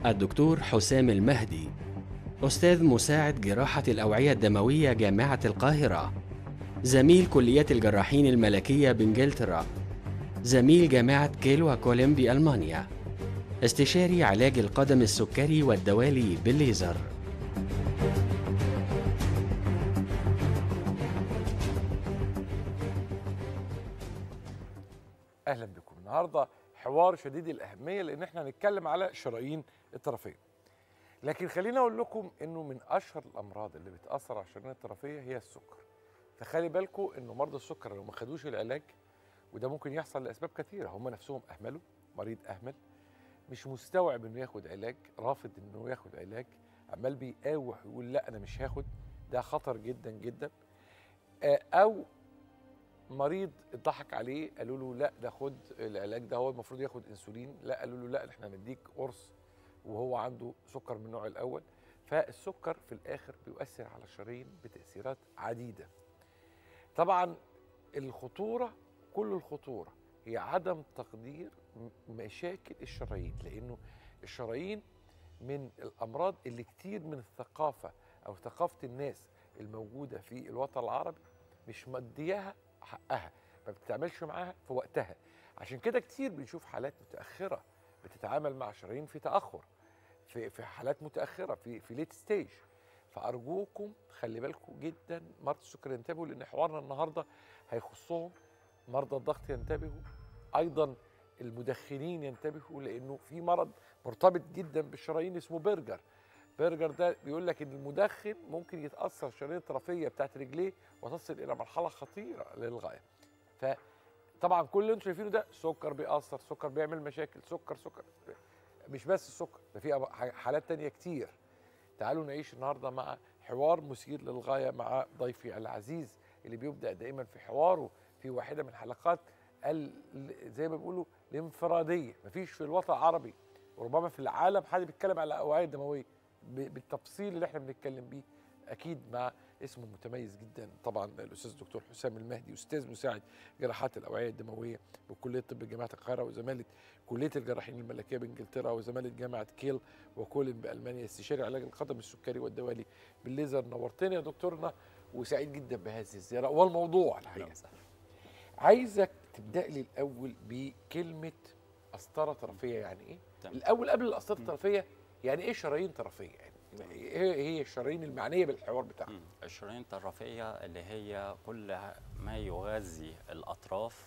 الدكتور حسام المهدي أستاذ مساعد جراحة الأوعية الدموية جامعة القاهرة زميل كلية الجراحين الملكية بإنجلترا زميل جامعة كيل وكولم بألمانيا استشاري علاج القدم السكري والدوالي بالليزر اهلا بكم النهارده حوار شديد الاهميه لان احنا هنتكلم على الشرايين الطرفيه لكن خليني اقول لكم انه من اشهر الامراض اللي بتاثر على الشرايين الطرفيه هي السكر فخلي بالكم انه مرضى السكر لو ما خدوش العلاج وده ممكن يحصل لاسباب كثيره هم نفسهم اهملوا مريض اهمل مش مستوعب انه ياخد علاج رافض انه ياخد علاج عمال بيقاوح ويقول لا انا مش هاخد ده خطر جدا جدا آه، او مريض اتضحك عليه قالوا له لا ده خد العلاج ده هو المفروض ياخد انسولين لا قالوا له لا احنا هنديك قرص وهو عنده سكر من النوع الاول فالسكر في الاخر بيؤثر على الشرايين بتاثيرات عديده طبعا الخطوره كل الخطوره هي عدم تقدير م- مشاكل الشرايين لانه الشرايين من الامراض اللي كتير من الثقافه او ثقافه الناس الموجوده في الوطن العربي مش مدياها حقها ما بتتعاملش معاها في وقتها عشان كده كتير بنشوف حالات متاخره بتتعامل مع شرايين في تاخر في في حالات متاخره في في ليت ستيج فارجوكم خلي بالكم جدا مرضى السكر ينتبهوا لان حوارنا النهارده هيخصهم مرضى الضغط ينتبهوا ايضا المدخنين ينتبهوا لانه في مرض مرتبط جدا بالشرايين اسمه برجر برجر ده بيقول لك ان المدخن ممكن يتاثر الشرايين الطرفيه بتاعت رجليه وتصل الى مرحله خطيره للغايه فطبعا كل اللي انتم شايفينه ده سكر بيأثر سكر بيعمل مشاكل سكر سكر مش بس السكر ده في أب- ح- حالات تانية كتير تعالوا نعيش النهارده مع حوار مثير للغايه مع ضيفي العزيز اللي بيبدا دائما في حواره في واحده من حلقات ال- زي ما بيقولوا الانفراديه مفيش في الوطن العربي وربما في العالم حد بيتكلم على الاوعيه الدمويه ب- بالتفصيل اللي احنا بنتكلم بيه اكيد مع اسمه متميز جدا طبعا الاستاذ الدكتور حسام المهدي استاذ مساعد جراحات الاوعيه الدمويه بكليه طب جامعه القاهره وزماله كليه الجراحين الملكيه بانجلترا وزماله جامعه كيل وكولن بالمانيا استشاري علاج القدم السكري والدوالي بالليزر نورتنا يا دكتورنا وسعيد جدا بهذه الزياره والموضوع الحقيقه عايزك تبدا لي الاول بكلمه قسطره طرفيه يعني ايه تمام. الاول قبل القسطره الطرفيه يعني ايه شرايين طرفيه يعني ايه هي الشرايين المعنيه بالحوار بتاعنا مم. الشرايين الطرفية اللي هي كل ما يغذي الأطراف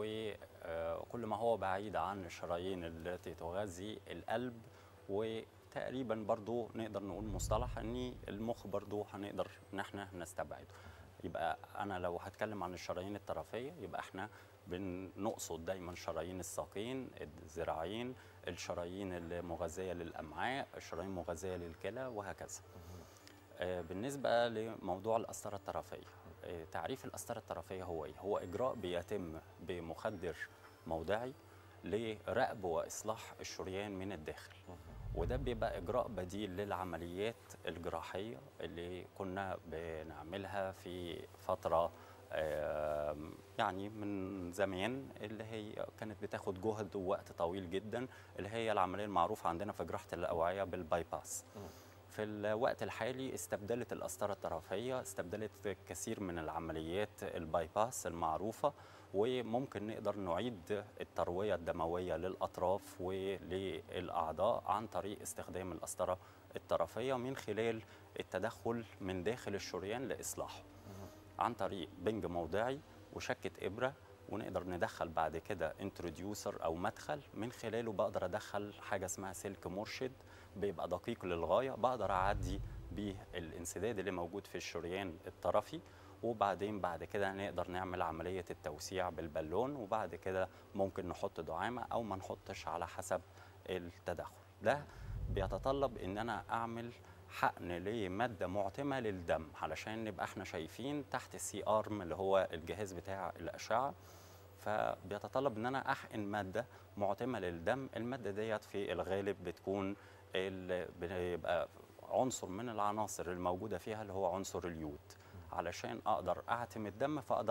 وكل ما هو بعيد عن الشرايين التي تغذي القلب وتقريبا برضو نقدر نقول مصطلح ان المخ برضو هنقدر ان احنا نستبعده يبقى انا لو هتكلم عن الشرايين الطرفيه يبقى احنا بنقصد دايما شرايين الساقين الذراعين الشرايين المغذيه للامعاء الشرايين المغذيه للكلى وهكذا آه، بالنسبه لموضوع القسطره الطرفيه آه، تعريف القسطره الطرفيه هو ايه هو اجراء بيتم بمخدر موضعي لرأب واصلاح الشريان من الداخل وده بيبقى اجراء بديل للعمليات الجراحيه اللي كنا بنعملها في فتره آم، يعني من زمان اللي هي كانت بتاخد جهد ووقت طويل جدا اللي هي العمليه المعروفه عندنا في جراحه الاوعيه بالباي باس في الوقت الحالي استبدلت القسطرة الطرفية استبدلت كثير من العمليات الباي باس المعروفة وممكن نقدر نعيد التروية الدموية للأطراف وللأعضاء عن طريق استخدام القسطرة الطرفية من خلال التدخل من داخل الشريان لإصلاحه عن طريق بنج موضعي وشكة إبرة ونقدر ندخل بعد كده انتروديوسر او مدخل من خلاله بقدر ادخل حاجه اسمها سلك مرشد بيبقى دقيق للغايه بقدر اعدي بيه الانسداد اللي موجود في الشريان الطرفي وبعدين بعد كده نقدر نعمل عمليه التوسيع بالبالون وبعد كده ممكن نحط دعامه او ما نحطش على حسب التدخل ده بيتطلب ان انا اعمل حقن لماده معتمه للدم علشان نبقى احنا شايفين تحت السي ارم اللي هو الجهاز بتاع الاشعه فبيتطلب ان انا احقن ماده معتمه للدم الماده ديت في الغالب بتكون ال- بيبقى عنصر من العناصر الموجوده فيها اللي هو عنصر اليود علشان اقدر اعتم الدم فاقدر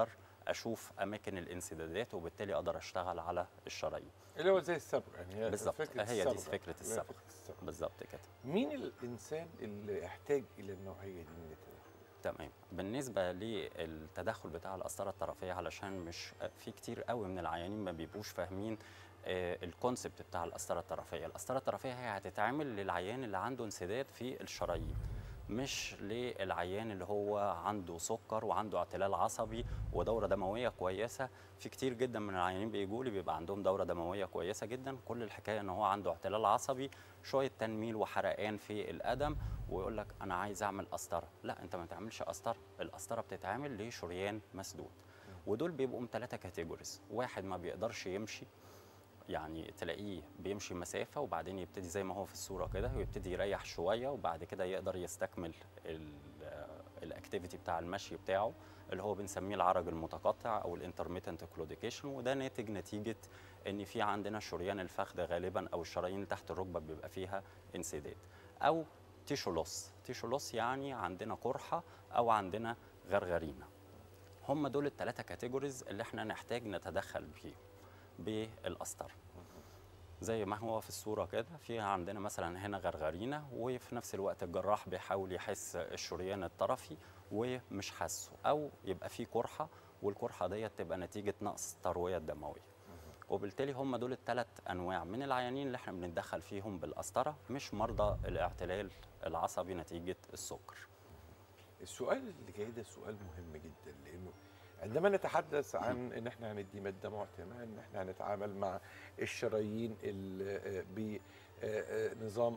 اشوف اماكن الانسدادات وبالتالي اقدر اشتغل على الشرايين اللي هو زي الصبغه يعني هي بالظبط فكرة هي دي الصبغة. فكره اللي هي الصبغه فكرة الصبغة. بالظبط كده مين الانسان اللي يحتاج الى النوعيه دي من التدخل؟ تمام بالنسبه للتدخل بتاع القسطره الطرفيه علشان مش في كتير قوي من العيانين ما بيبقوش فاهمين آه، الكونسبت بتاع القسطره الطرفيه القسطره الطرفيه هي هتتعمل للعيان اللي عنده انسداد في الشرايين مش للعيان اللي هو عنده سكر وعنده اعتلال عصبي ودوره دمويه كويسه في كتير جدا من العيانين بيجوا لي بيبقى عندهم دوره دمويه كويسه جدا كل الحكايه ان هو عنده اعتلال عصبي شويه تنميل وحرقان في القدم ويقول لك انا عايز اعمل قسطره لا انت ما تعملش قسطره القسطره بتتعمل لشريان مسدود ودول بيبقوا من ثلاثه كاتيجوريز واحد ما بيقدرش يمشي يعني تلاقيه بيمشي مسافه وبعدين يبتدي زي ما هو في الصوره كده ويبتدي يريح شويه وبعد كده يقدر يستكمل الاكتيفيتي بتاع المشي بتاعه اللي هو بنسميه العرج المتقطع او الانترميتنت كلوديكيشن وده ناتج نتيجه ان في عندنا شريان الفخذ غالبا او الشرايين تحت الركبه بيبقى فيها انسداد او تيشو لوس تيشو لوس يعني عندنا قرحه او عندنا غرغرينه هم دول الثلاثه كاتيجوريز اللي احنا نحتاج نتدخل فيهم بالقسطره زي ما هو في الصوره كده في عندنا مثلا هنا غرغرينه وفي نفس الوقت الجراح بيحاول يحس الشريان الطرفي ومش حاسه او يبقى في قرحه والقرحه ديت تبقى نتيجه نقص الترويه الدمويه وبالتالي هم دول الثلاث انواع من العيانين اللي احنا بنتدخل فيهم بالقسطره مش مرضى الاعتلال العصبي نتيجه السكر السؤال اللي جاي ده سؤال مهم جدا لانه عندما نتحدث عن ان احنا هندي ماده معتمه ان احنا هنتعامل مع الشرايين ال- بنظام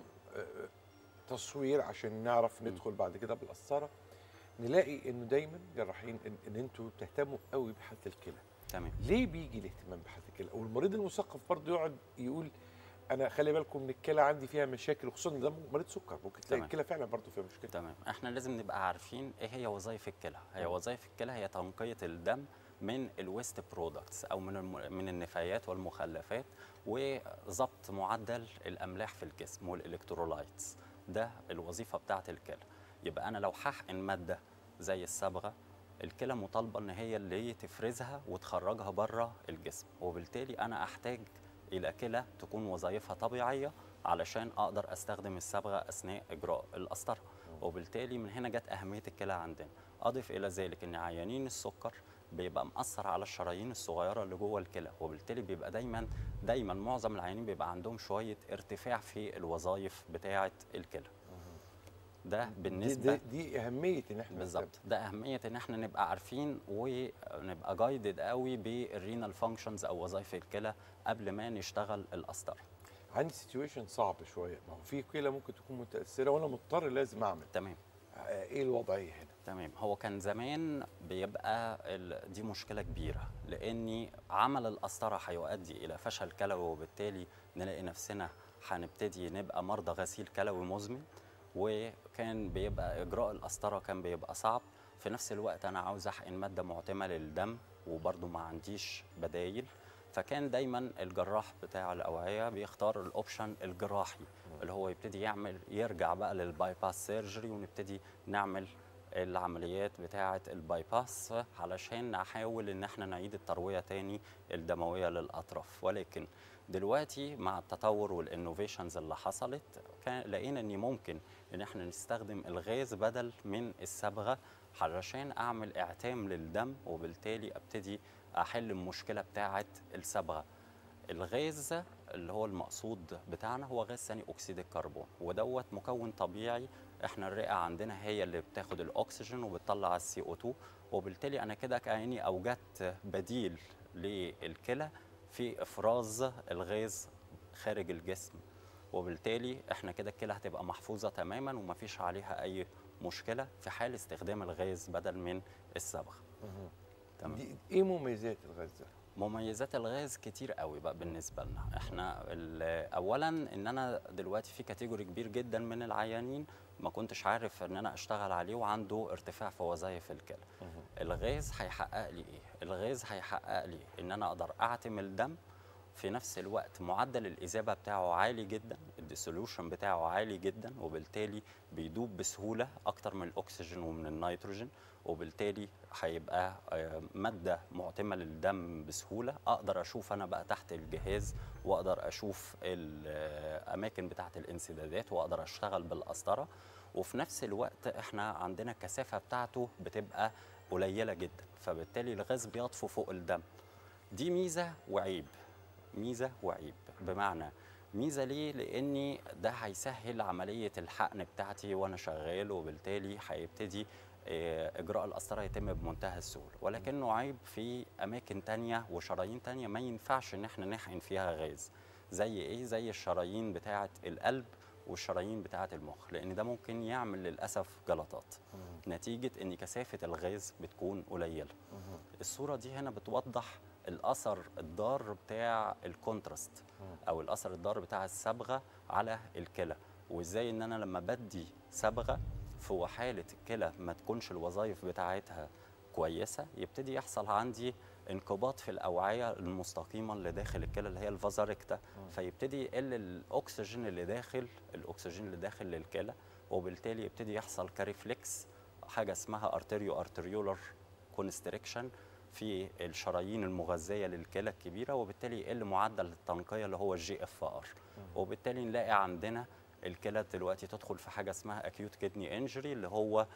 تصوير عشان نعرف ندخل بعد كده بالقسطره نلاقي انه دايما جراحين ان, إن انتوا بتهتموا قوي بحاله الكلى تمام ليه بيجي الاهتمام بحاله الكلى والمريض المثقف برضه يقعد يقول انا خلي بالكم ان الكلى عندي فيها مشاكل وخصوصا ده مريض سكر ممكن تلاقي تمام. الكلى فعلا برضه فيها مشكله تمام احنا لازم نبقى عارفين ايه هي وظائف الكلى هي وظائف الكلى هي تنقيه الدم من الويست برودكتس او من الم... من النفايات والمخلفات وضبط معدل الاملاح في الجسم والالكترولايتس ده الوظيفه بتاعه الكلى يبقى انا لو هحقن ماده زي الصبغه الكلى مطالبه ان هي اللي تفرزها وتخرجها بره الجسم وبالتالي انا احتاج الى كلى تكون وظائفها طبيعيه علشان اقدر استخدم الصبغه اثناء اجراء القسطره وبالتالي من هنا جت اهميه الكلى عندنا اضف الى ذلك ان عيانين السكر بيبقى مأثر على الشرايين الصغيره اللي جوه الكلى وبالتالي بيبقى دايما دايما معظم العيانين بيبقى عندهم شويه ارتفاع في الوظائف بتاعه الكلى ده بالنسبه دي, دي, دي اهميه ان احنا بالظبط ده اهميه ان احنا نبقى عارفين ونبقى جايدد قوي بالرينال فانكشنز او وظائف الكلى قبل ما نشتغل القسطره عندي سيتويشن صعب شويه ما هو في كلى ممكن تكون متاثره وانا مضطر لازم اعمل تمام آه، ايه الوضعيه هنا تمام هو كان زمان بيبقى ال- دي مشكله كبيره لاني عمل القسطره هيؤدي الى فشل كلوي وبالتالي نلاقي نفسنا هنبتدي نبقى مرضى غسيل كلوي مزمن وكان بيبقى اجراء القسطره كان بيبقى صعب في نفس الوقت انا عاوز احقن ماده معتمه للدم وبرضه ما عنديش بدايل فكان دايما الجراح بتاع الاوعيه بيختار الاوبشن الجراحي اللي هو يبتدي يعمل يرجع بقى للباي باس سيرجري ونبتدي نعمل العمليات بتاعه الباي باس علشان نحاول ان احنا نعيد الترويه تاني الدمويه للاطراف ولكن دلوقتي مع التطور والانوفيشنز اللي حصلت كان لقينا ان ممكن ان احنا نستخدم الغاز بدل من الصبغه علشان اعمل اعتام للدم وبالتالي ابتدي احل المشكله بتاعه الصبغه الغاز اللي هو المقصود بتاعنا هو غاز ثاني اكسيد الكربون ودوت مكون طبيعي احنا الرئه عندنا هي اللي بتاخد الاكسجين وبتطلع السي او 2 وبالتالي انا كده كاني اوجدت بديل للكلى في افراز الغاز خارج الجسم وبالتالي احنا كده الكلى هتبقى محفوظه تماما ومفيش عليها اي مشكله في حال استخدام الغاز بدل من الصبغه تمام دي ايه مميزات الغاز ده مميزات الغاز كتير قوي بقى بالنسبه لنا احنا ال- اولا ان انا دلوقتي في كاتيجوري كبير جدا من العيانين ما كنتش عارف ان انا اشتغل عليه وعنده ارتفاع في وظائف الكلى الغاز هيحقق لي ايه الغاز هيحقق لي ان انا اقدر اعتم الدم في نفس الوقت معدل الاذابه بتاعه عالي جدا الديسوليوشن بتاعه عالي جدا وبالتالي بيدوب بسهوله اكتر من الاكسجين ومن النيتروجين وبالتالي هيبقى آه، ماده معتمه للدم بسهوله اقدر اشوف انا بقى تحت الجهاز واقدر اشوف الاماكن بتاعه الانسدادات واقدر اشتغل بالقسطره وفي نفس الوقت احنا عندنا الكثافه بتاعته بتبقى قليله جدا فبالتالي الغاز بيطفو فوق الدم دي ميزه وعيب ميزه وعيب بمعنى ميزه ليه لاني ده هيسهل عمليه الحقن بتاعتي وانا شغال وبالتالي هيبتدي آه، اجراء القسطره يتم بمنتهى السهوله ولكنه عيب في اماكن تانية وشرايين تانية ما ينفعش ان احنا نحقن فيها غاز زي ايه زي الشرايين بتاعه القلب والشرايين بتاعه المخ لان ده ممكن يعمل للاسف جلطات نتيجه ان كثافه الغاز بتكون قليله الصوره دي هنا بتوضح الاثر الضار بتاع الكونتراست او الاثر الضار بتاع الصبغه على الكلى وازاي ان انا لما بدي صبغه في حاله الكلى ما تكونش الوظائف بتاعتها كويسه يبتدي يحصل عندي انقباض في الاوعيه المستقيمه اللي داخل الكلى اللي هي الفازاريكتا فيبتدي يقل الاكسجين اللي داخل الاكسجين اللي داخل للكلى وبالتالي يبتدي يحصل كاريفلكس حاجه اسمها ارتريو ارتريولر كونستريكشن في الشرايين المغذيه للكلى الكبيره وبالتالي يقل معدل التنقيه اللي هو الجي اف ار وبالتالي نلاقي عندنا الكلى دلوقتي تدخل في حاجه اسمها اكيوت كدني انجري اللي هو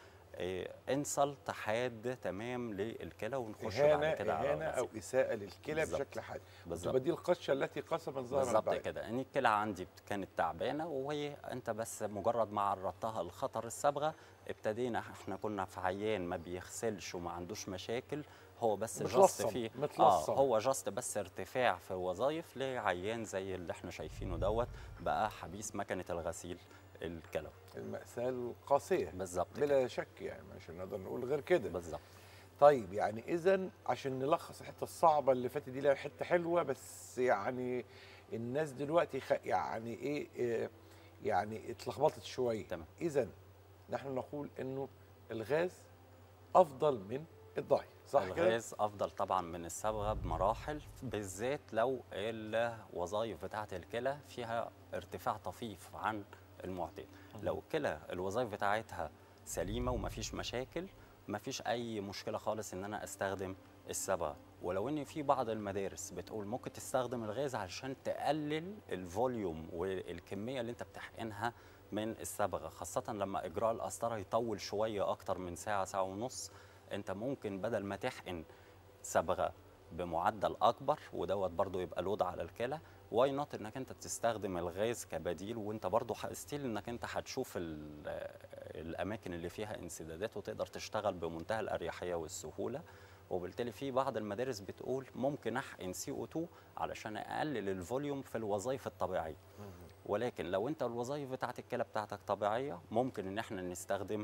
انسلت حاد تمام للكلى ونخش اهانه بعد كده على اهانه او الغسيل. اساءه للكلى بالظبط. بشكل حاد بالظبط. تبقى دي القشه التي قسمت ظهر بالظبط البعير. كده ان الكلى عندي بت- كانت تعبانه وهي انت بس مجرد ما عرضتها لخطر الصبغه ابتدينا احنا كنا في عيان ما بيغسلش وما عندوش مشاكل هو بس جاست متلصم، فيه متلصم. اه هو جاست بس ارتفاع في وظائف لعيان زي اللي احنا شايفينه دوت بقى حبيس مكنه الغسيل الكلوي المأساة القاسية بالظبط كده. بلا شك يعني مش هنقدر نقول غير كده بالظبط طيب يعني اذا عشان نلخص الحته الصعبه اللي فاتت دي لها حته حلوه بس يعني الناس دلوقتي خ... يعني ايه إيه، يعني اتلخبطت شويه تمام. اذا نحن نقول انه الغاز افضل من الضاي صح كده الغاز افضل طبعا من الصبغه بمراحل بالذات لو الوظائف بتاعه الكلى فيها ارتفاع طفيف عن المعتاد لو الكلى الوظائف بتاعتها سليمه ومفيش مشاكل مفيش اي مشكله خالص ان انا استخدم الصبغه ولو ان في بعض المدارس بتقول ممكن تستخدم الغاز علشان تقلل الفوليوم والكميه اللي انت بتحقنها من الصبغه خاصه لما اجراء القسطره يطول شويه اكتر من ساعه ساعه ونص انت ممكن بدل ما تحقن صبغه بمعدل اكبر ودوت برضو يبقى لود على الكلى واي نوت انك انت تستخدم الغاز كبديل وانت برضو ستيل انك انت هتشوف ال- الاماكن اللي فيها انسدادات وتقدر تشتغل بمنتهى الاريحيه والسهوله وبالتالي في بعض المدارس بتقول ممكن احقن سي او 2 علشان اقلل الفوليوم في الوظائف الطبيعيه ولكن لو انت الوظائف بتاعت الكلى بتاعتك طبيعيه ممكن ان احنا نستخدم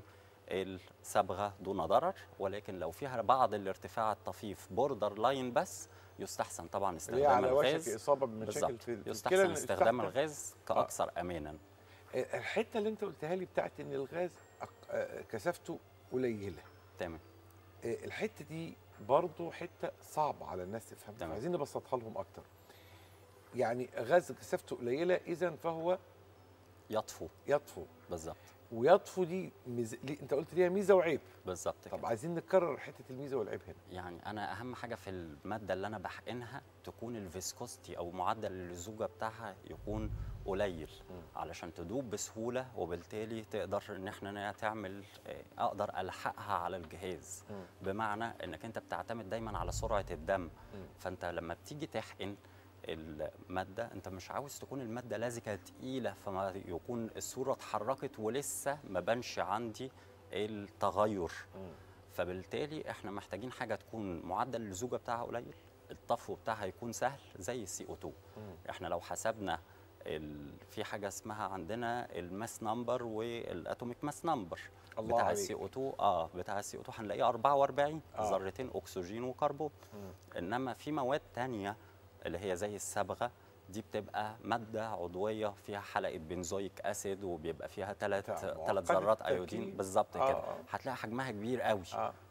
الصبغه دون ضرر ولكن لو فيها بعض الارتفاع الطفيف بوردر لاين بس يستحسن طبعا اللي هي استخدام على وشك الغاز اصابه بمشاكل بالظبط في في يستحسن الكلى استخدام يستحسن- الغاز كاكثر امانا الحته اللي انت قلتها لي بتاعت ان الغاز أق- آه، كثافته قليله تمام آه، الحته دي برضو حته صعبه على الناس تفهمها تمام. عايزين نبسطها لهم اكتر يعني غاز كثافته قليله اذا فهو يطفو يطفو بالظبط ويطفو دي ميز... ليه- انت قلت ليها ميزه وعيب بالظبط طب كده. عايزين نكرر حته الميزه والعيب هنا يعني انا اهم حاجه في الماده اللي انا بحقنها تكون الفيسكوستي او معدل اللزوجه بتاعها يكون قليل علشان تدوب بسهوله وبالتالي تقدر ان احنا تعمل آه، اقدر الحقها على الجهاز بمعنى انك انت بتعتمد دايما على سرعه الدم فانت لما بتيجي تحقن الماده انت مش عاوز تكون الماده لزجه تقيله فما يكون الصوره اتحركت ولسه ما بانش عندي التغير فبالتالي احنا محتاجين حاجه تكون معدل اللزوجه بتاعها قليل الطفو بتاعها يكون سهل زي السي او 2 احنا لو حسبنا ال... في حاجه اسمها عندنا الماس نمبر والاتوميك ماس نمبر الله بتاع عليك. السي او 2 اه بتاع السي او 2 هنلاقيه 44 آه. ذرتين اكسجين وكربون انما في مواد تانية اللي هي زي الصبغه دي بتبقى ماده عضويه فيها حلقه بنزويك اسيد وبيبقى فيها ثلاث بتاع ثلاث معقدة ذرات التركيب. ايودين بالظبط آه، كده آه. هتلاقي حجمها كبير قوي اه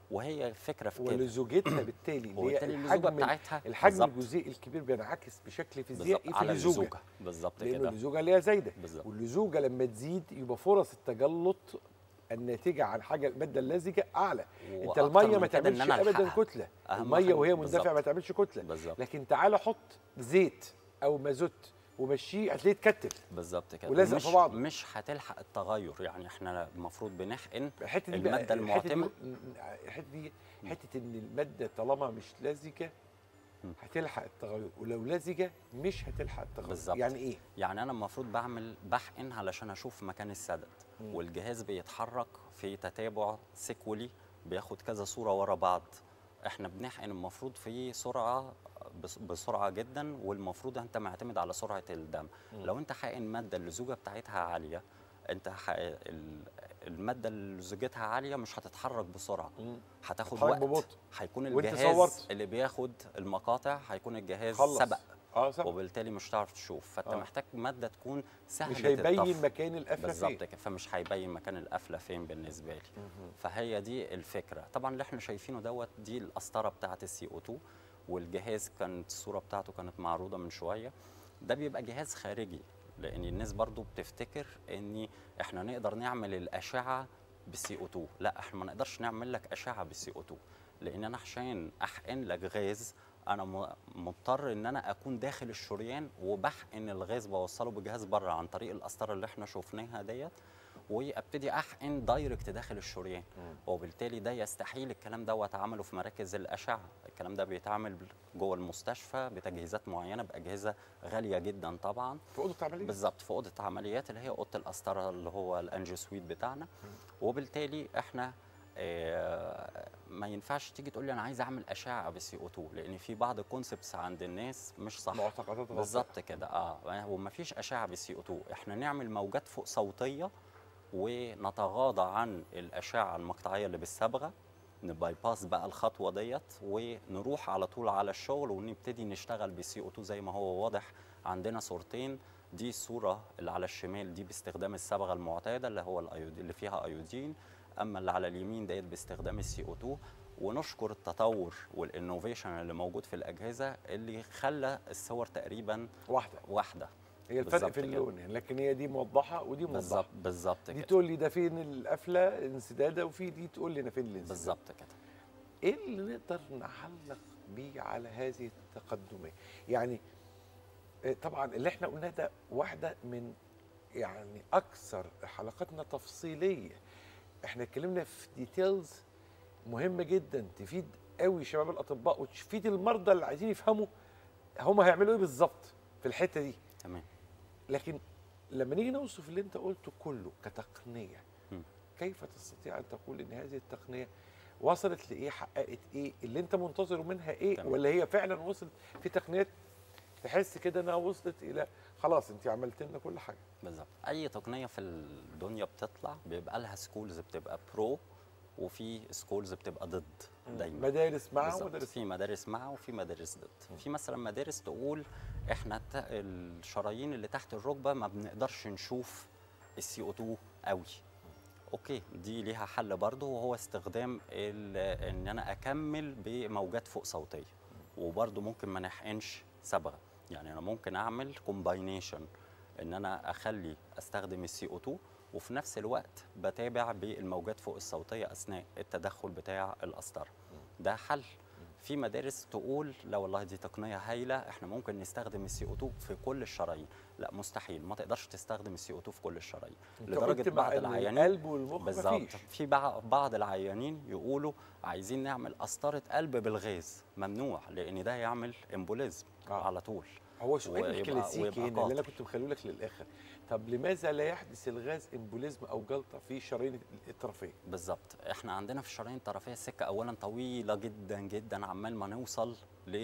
وهي الفكره في كده ولزوجتها بالتالي اللي هي وبالتالي اللزوجه الحجم بتاعتها الحجم بالظبط. الجزيئي الكبير بينعكس بشكل بالظبط فيزيائي في على اللزوجه اللزوجه بالظبط لانه كده اللزوجه اللي هي زايده بالظبط واللزوجه لما تزيد يبقى فرص التجلط الناتجه عن حاجه الماده اللزجه اعلى انت وأكتر الميه من ما كده إن تعملش أنا ابدا ألحقها. كتله أهم الميه حاجة وهي مندفعه بالظبط. ما تعملش كتله بالظبط لكن تعالى حط زيت او مازوت ومشيه هتلاقيه اتكتل بالظبط كده ولازق ومش- في بعض. مش هتلحق التغير يعني احنا المفروض بنحقن الحته دي المادة بقى المعتمة. الحته دي حته ان الماده طالما مش لزجه م. هتلحق التغير ولو لزجه مش هتلحق التغير بالظبط. يعني ايه يعني انا المفروض بعمل بحقن علشان اشوف مكان السدد مم. والجهاز بيتحرك في تتابع سيكولي بياخد كذا صوره ورا بعض احنا بنحقن المفروض في سرعه بس- بسرعه جدا والمفروض انت معتمد على سرعه الدم مم. لو انت حقن ماده اللزوجه بتاعتها عاليه انت ح... ال- الماده اللي لزوجتها عاليه مش هتتحرك بسرعه هتاخد هتتحرك وقت ببطء. هيكون وأنت الجهاز صورت. اللي بياخد المقاطع هيكون الجهاز خلص سبق اه صح وبالتالي مش هتعرف تشوف فانت آه. محتاج ماده تكون سهله مش هيبين الطفو. مكان القفله بالظبط فين كده فمش هيبين مكان القفله فين بالنسبه لي مهم. فهي دي الفكره طبعا اللي احنا شايفينه دوت دي القسطره بتاعه السي او 2 والجهاز كانت الصوره بتاعته كانت معروضه من شويه ده بيبقى جهاز خارجي لان الناس برضو بتفتكر ان احنا نقدر نعمل الاشعه بالسي او 2 لا احنا ما نقدرش نعمل لك اشعه بالسي او 2 لان انا عشان احقن لك غاز انا م- مضطر ان انا اكون داخل الشريان وبحقن الغاز بوصله بجهاز بره عن طريق القسطره اللي احنا شفناها ديت وابتدي احقن دايركت داخل الشريان مم. وبالتالي ده يستحيل الكلام دوت عمله في مراكز الاشعه الكلام ده بيتعمل جوه المستشفى بتجهيزات معينه باجهزه غاليه جدا طبعا في اوضه عمليه بالظبط في اوضه عمليات اللي هي اوضه القسطره اللي هو الانجيو سويت بتاعنا وبالتالي احنا آه، ما ينفعش تيجي تقول لي انا عايز اعمل اشعه بالسي او 2 لان في بعض الكونسبتس عند الناس مش صح معتقدات غلط. بالظبط كده اه وما فيش اشعه بالسي او 2 احنا نعمل موجات فوق صوتيه ونتغاضى عن الاشعه المقطعيه اللي بالصبغه نبايباس بقى الخطوه ديت ونروح على طول على الشغل ونبتدي نشتغل بالسي او 2 زي ما هو واضح عندنا صورتين دي الصوره اللي على الشمال دي باستخدام الصبغه المعتاده اللي هو الأيودين اللي فيها ايودين اما اللي على اليمين ديت باستخدام السي او 2 ونشكر التطور والانوفيشن اللي موجود في الاجهزه اللي خلى الصور تقريبا واحده واحده هي الفرق بالظبط في كده. اللون يعني لكن هي دي موضحه ودي موضحه بالظبط بالظبط دي كده تقول لي ده فين القفله انسداده وفي دي تقول لي انا فين الانسداد بالظبط كده ايه اللي نقدر نعلق بيه على هذه التقدميه يعني آه، طبعا اللي احنا قلناه ده واحده من يعني اكثر حلقاتنا تفصيليه احنا اتكلمنا في ديتيلز مهمه جدا تفيد قوي شباب الاطباء وتفيد المرضى اللي عايزين يفهموا هم هيعملوا ايه بالظبط في الحته دي تمام لكن لما نيجي نوصف اللي انت قلته كله كتقنيه م. كيف تستطيع ان تقول ان هذه التقنيه وصلت لايه حققت ايه اللي انت منتظره منها ايه تمام. ولا هي فعلا وصلت في تقنيات تحس كده انها وصلت الى خلاص انت عملت لنا كل حاجه بالظبط اي تقنيه في الدنيا بتطلع بيبقى لها سكولز بتبقى برو وفي سكولز بتبقى ضد دايما مدارس مع بالظبط. ومدارس في مدارس مع وفي مدارس ضد في مثلا مدارس تقول احنا الت- الشرايين اللي تحت الركبه ما بنقدرش نشوف السي او 2 قوي اوكي دي ليها حل برضه وهو استخدام ال- ان انا اكمل بموجات فوق صوتيه وبرضه ممكن ما نحقنش صبغه يعني انا ممكن اعمل كومباينيشن ان انا اخلي استخدم السي او 2 وفي نفس الوقت بتابع بالموجات فوق الصوتيه اثناء التدخل بتاع القسطره ده حل في مدارس تقول لا والله دي تقنيه هايله احنا ممكن نستخدم السي او 2 في كل الشرايين لا مستحيل ما تقدرش تستخدم السي او 2 في كل الشرايين انت لدرجه قلت مع بعض إن العيانين القلب والمخ بالظبط مفيش في بع- بعض العيانين يقولوا عايزين نعمل قسطره قلب بالغاز ممنوع لان ده يعمل امبوليزم آه. على طول هو سؤال ويبقى- الكلاسيكي ويبقى هنا اللي انا قاطع. كنت مخليه لك للاخر طب لماذا لا يحدث الغاز امبوليزم او جلطه في الشرايين الطرفيه بالظبط احنا عندنا في الشرايين الطرفيه السكه اولا طويله جدا جدا عمال ما نوصل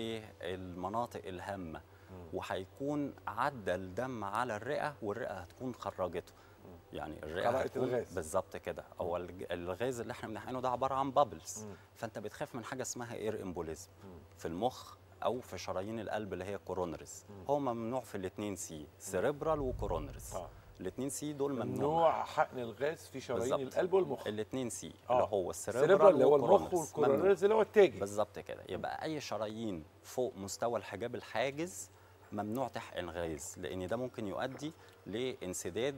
للمناطق الهامه وهيكون عدى الدم على الرئه والرئه هتكون خرجته يعني الرئه خرقت هتكون الغاز. بالظبط كده هو الج- الغاز اللي احنا بنحقنه ده عباره عن بابلز مم. فانت بتخاف من حاجه اسمها اير امبوليزم في المخ او في شرايين القلب اللي هي كورونريز هو ممنوع في الاثنين سي سيريبرال وكورونريز آه. الاثنين سي دول ممنوع ممنوع حقن الغاز في شرايين بالظبط. القلب والمخ الاثنين سي آه. اللي هو السيريبرال السيريبرال اللي هو المخ والكورونرز. ممنوع. والكورونرز اللي هو التاجي بالظبط كده يبقى اي شرايين فوق مستوى الحجاب الحاجز ممنوع تحقن غاز لان ده ممكن يؤدي لانسداد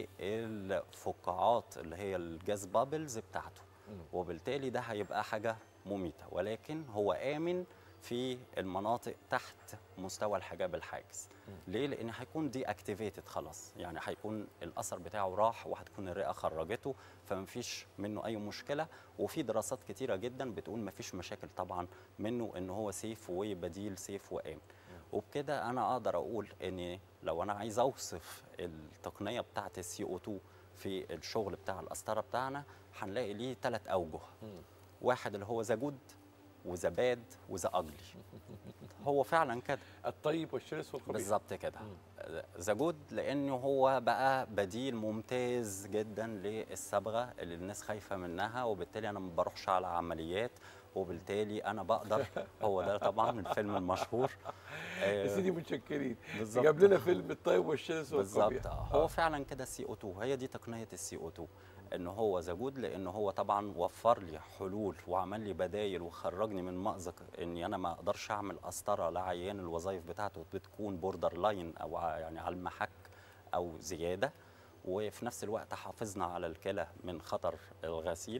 بالفقاعات اللي هي الجاز بابلز بتاعته وبالتالي ده هيبقى حاجه مميته ولكن هو امن في المناطق تحت مستوى الحجاب الحاجز ليه لان هيكون دي اكتيفيتد خلاص يعني هيكون الاثر بتاعه راح وهتكون الرئه خرجته فمفيش منه اي مشكله وفي دراسات كتيره جدا بتقول مفيش مشاكل طبعا منه ان هو سيف وبديل سيف وامن وبكده انا اقدر اقول ان لو انا عايز اوصف التقنيه بتاعه السي او 2 في الشغل بتاع القسطره بتاعنا هنلاقي ليه ثلاث اوجه واحد اللي هو ذا جود وذا باد وذا اجلي هو فعلا كده الطيب والشرس والخبيث بالظبط كده ذا جود لانه هو بقى بديل ممتاز جدا للصبغه اللي الناس خايفه منها وبالتالي انا ما بروحش على عمليات وبالتالي انا بقدر هو ده طبعا الفيلم المشهور يا سيدي متشكرين بالظبط. جاب لنا فيلم الطيب والشرس بالظبط والخبيث آه. هو فعلا كده السي او 2 هي دي تقنيه السي او 2 ان هو زجود لان هو طبعا وفر لي حلول وعمل لي بدايل وخرجني من مأزق اني انا ما اقدرش اعمل قسطره لعيان الوظائف بتاعته بتكون بوردر لاين او ع- يعني على المحك او زياده وفي نفس الوقت حافظنا على الكلى من خطر الغسيل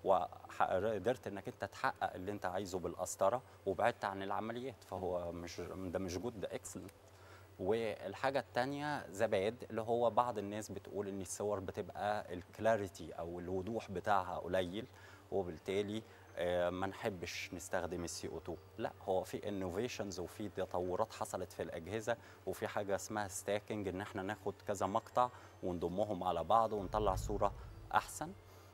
وقدرت انك انت تحقق اللي انت عايزه بالقسطره وبعدت عن العمليات فهو مش ده مش جود ده اكسلنت والحاجة التانية زباد اللي هو بعض الناس بتقول ان الصور بتبقى الكلاريتي او الوضوح بتاعها قليل وبالتالي آه، ما نحبش نستخدم السي او 2 لا هو في انوفيشنز وفي تطورات حصلت في الاجهزه وفي حاجه اسمها ستاكينج ان احنا ناخد كذا مقطع ونضمهم على بعض ونطلع صوره احسن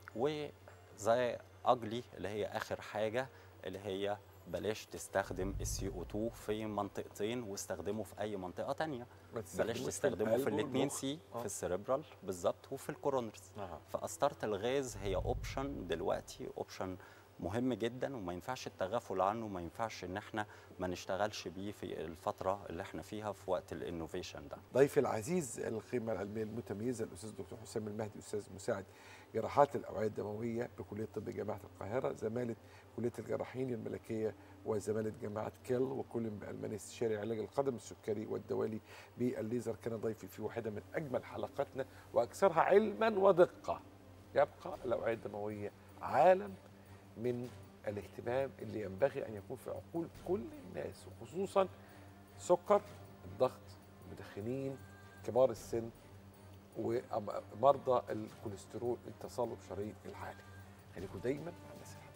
وزي اجلي اللي هي اخر حاجه اللي هي بلاش تستخدم السي او 2 في منطقتين واستخدمه في اي منطقه تانية ما بلاش تستخدموش تستخدمه في القلب الاثنين والمخ. سي آه. في السيريبرال بالظبط وفي الكورونرز آه. فقسطره الغاز هي اوبشن دلوقتي اوبشن مهم جدا وما ينفعش التغافل عنه وما ينفعش ان احنا ما نشتغلش بيه في الفتره اللي احنا فيها في وقت الانوفيشن ده ضيفي العزيز القيمة العلمية المتميزة الأستاذ الدكتور حسام المهدي أستاذ مساعد جراحات الأوعية الدموية بكلية طب جامعة القاهرة زمالة كلية الجراحين الملكية وزمالة جامعة كيل وكل بألمانيا استشاري علاج القدم السكري والدوالي بالليزر كان ضيفي في واحدة من أجمل حلقاتنا وأكثرها علما ودقة يبقى الأوعية الدموية عالم من الاهتمام اللي ينبغي أن يكون في عقول كل الناس وخصوصا سكر الضغط المدخنين كبار السن ومرضى الكوليسترول التصلب شرايين الحالي خليكم دايما مع الناس الحلوة.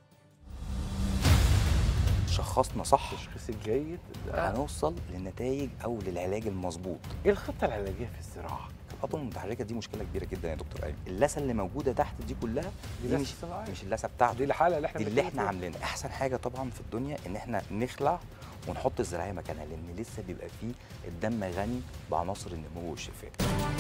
شخصنا صح التشخيص الجيد ده هنوصل للنتائج او للعلاج المظبوط ايه الخطه العلاجيه في الزراعه؟ القطن المتحركه دي مشكله كبيره جدا يا دكتور ايمن اللثه اللي موجوده تحت دي كلها دي دي لثة مش صناعية. مش اللثه بتاعته دي الحاله اللي احنا دي اللي بنتكلم احنا فيها. عاملينها احسن حاجه طبعا في الدنيا ان احنا نخلع ونحط الزراعيه مكانها لان لسه بيبقى فيه الدم غني بعناصر النمو والشفاء